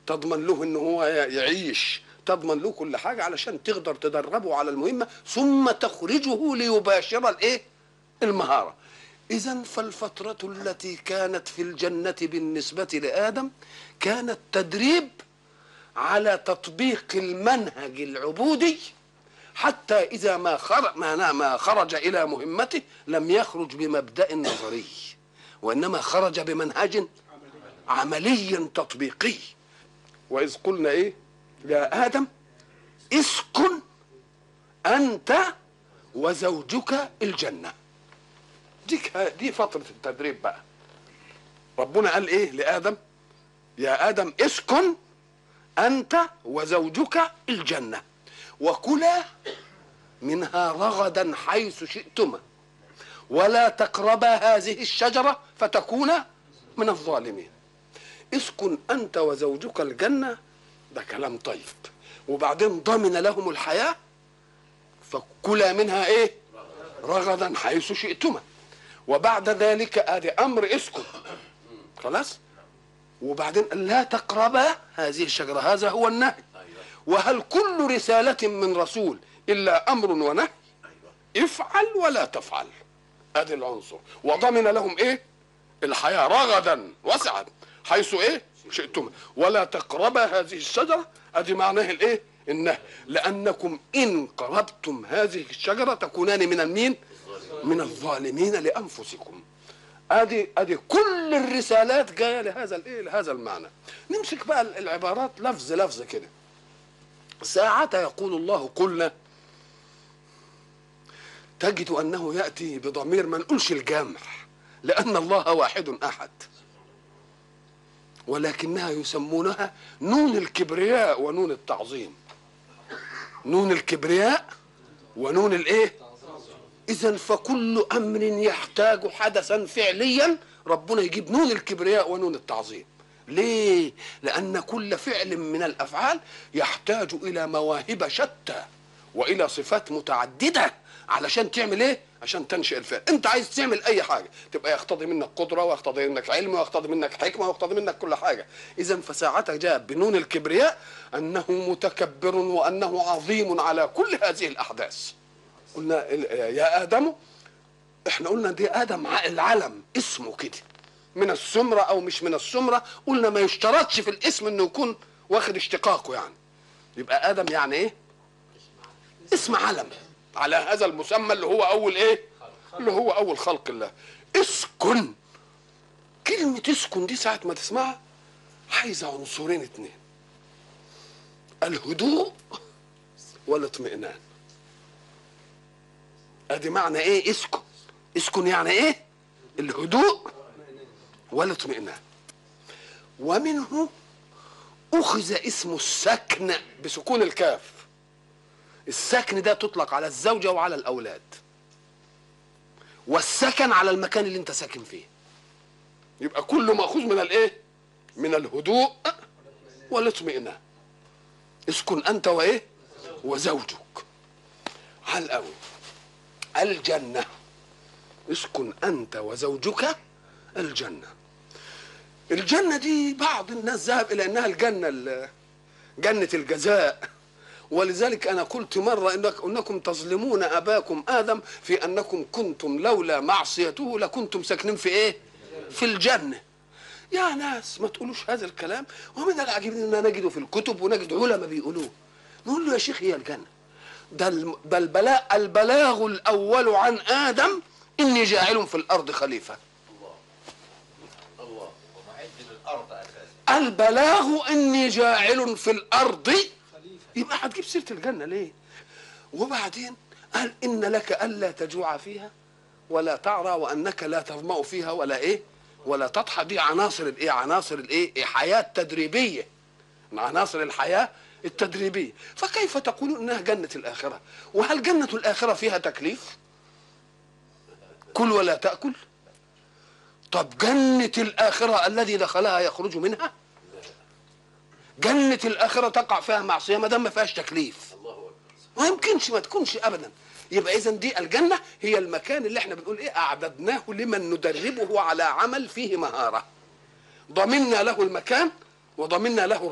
تضمن له ان هو يعيش تضمن له كل حاجه علشان تقدر تدربه على المهمه ثم تخرجه ليباشر الايه المهاره اذا فالفتره التي كانت في الجنه بالنسبه لادم كانت تدريب على تطبيق المنهج العبودي حتى اذا ما خرج ما ما خرج الى مهمته لم يخرج بمبدا نظري وانما خرج بمنهج عملي تطبيقي واذ قلنا ايه يا ادم اسكن انت وزوجك الجنه دي دي فتره التدريب بقى ربنا قال ايه لادم يا ادم اسكن انت وزوجك الجنه وكلا منها رغدا حيث شئتما ولا تقربا هذه الشجره فتكونا من الظالمين اسكن انت وزوجك الجنه ده كلام طيب وبعدين ضمن لهم الحياه فكلا منها ايه رغدا حيث شئتما وبعد ذلك ادي امر اسكن خلاص وبعدين لا تقربا هذه الشجره هذا هو النهي وهل كل رساله من رسول الا امر ونهي افعل ولا تفعل ادي العنصر وضمن لهم ايه الحياه رغدا وسعا حيث ايه شئتم ولا تقربا هذه الشجره ادي معناه الايه النهي لانكم ان قربتم هذه الشجره تكونان من المين من الظالمين لانفسكم ادي ادي كل الرسالات جايه لهذا الايه لهذا المعنى نمسك بقى العبارات لفظ لفظ كده ساعة يقول الله قلنا تجد انه ياتي بضمير ما نقولش الجمع لان الله واحد احد ولكنها يسمونها نون الكبرياء ونون التعظيم نون الكبرياء ونون الايه اذا فكل امر يحتاج حدثا فعليا ربنا يجيب نون الكبرياء ونون التعظيم ليه لان كل فعل من الافعال يحتاج الى مواهب شتى والى صفات متعدده علشان تعمل ايه عشان تنشئ الفعل انت عايز تعمل اي حاجه تبقى يقتضي منك قدره ويقتضي منك علم ويقتضي منك حكمه ويقتضي منك كل حاجه اذا فساعتها جاء بنون الكبرياء انه متكبر وانه عظيم على كل هذه الاحداث قلنا يا ادم احنا قلنا دي ادم العلم اسمه كده من السمره او مش من السمره قلنا ما يشترطش في الاسم انه يكون واخد اشتقاقه يعني يبقى ادم يعني ايه اسم علم على هذا المسمى اللي هو اول ايه اللي هو اول خلق الله اسكن كلمة اسكن دي ساعة ما تسمعها عايزة عنصرين اتنين الهدوء والاطمئنان ادي معنى ايه اسكن اسكن يعني ايه الهدوء والاطمئنان ومنه اخذ اسم السكن بسكون الكاف السكن ده تطلق على الزوجه وعلى الاولاد والسكن على المكان اللي انت ساكن فيه يبقى كله ماخوذ من الايه من الهدوء والاطمئنان اسكن انت وايه وزوجك على الاول الجنه اسكن انت وزوجك الجنه الجنه دي بعض الناس ذهب الى انها الجنه جنه الجزاء ولذلك انا قلت مره انك انكم تظلمون اباكم ادم في انكم كنتم لولا معصيته لكنتم ساكنين في ايه في الجنه يا ناس ما تقولوش هذا الكلام ومن العجيب اننا نجده في الكتب ونجد علماء بيقولوه نقول له يا شيخ هي الجنه ده ده البلاء البلاغ الاول عن ادم اني جاعل في الارض خليفه الله الله ومعد للارض اساسا البلاغ اني جاعل في الارض يبقى هتجيب سيره الجنه ليه وبعدين قال ان لك الا تجوع فيها ولا تعرى وانك لا تظما فيها ولا ايه ولا تضحى دي عناصر الايه عناصر الايه إيه حياه تدريبيه من عناصر الحياه التدريبيه فكيف تقولون انها جنه الاخره وهل جنه الاخره فيها تكليف كل ولا تاكل طب جنه الاخره الذي دخلها يخرج منها جنة الآخرة تقع فيها معصية ما دام ما فيهاش تكليف الله اكبر ما يمكنش ما تكونش أبدا يبقى إذا دي الجنة هي المكان اللي احنا بنقول إيه أعددناه لمن ندربه على عمل فيه مهارة ضمنا له المكان وضمنا له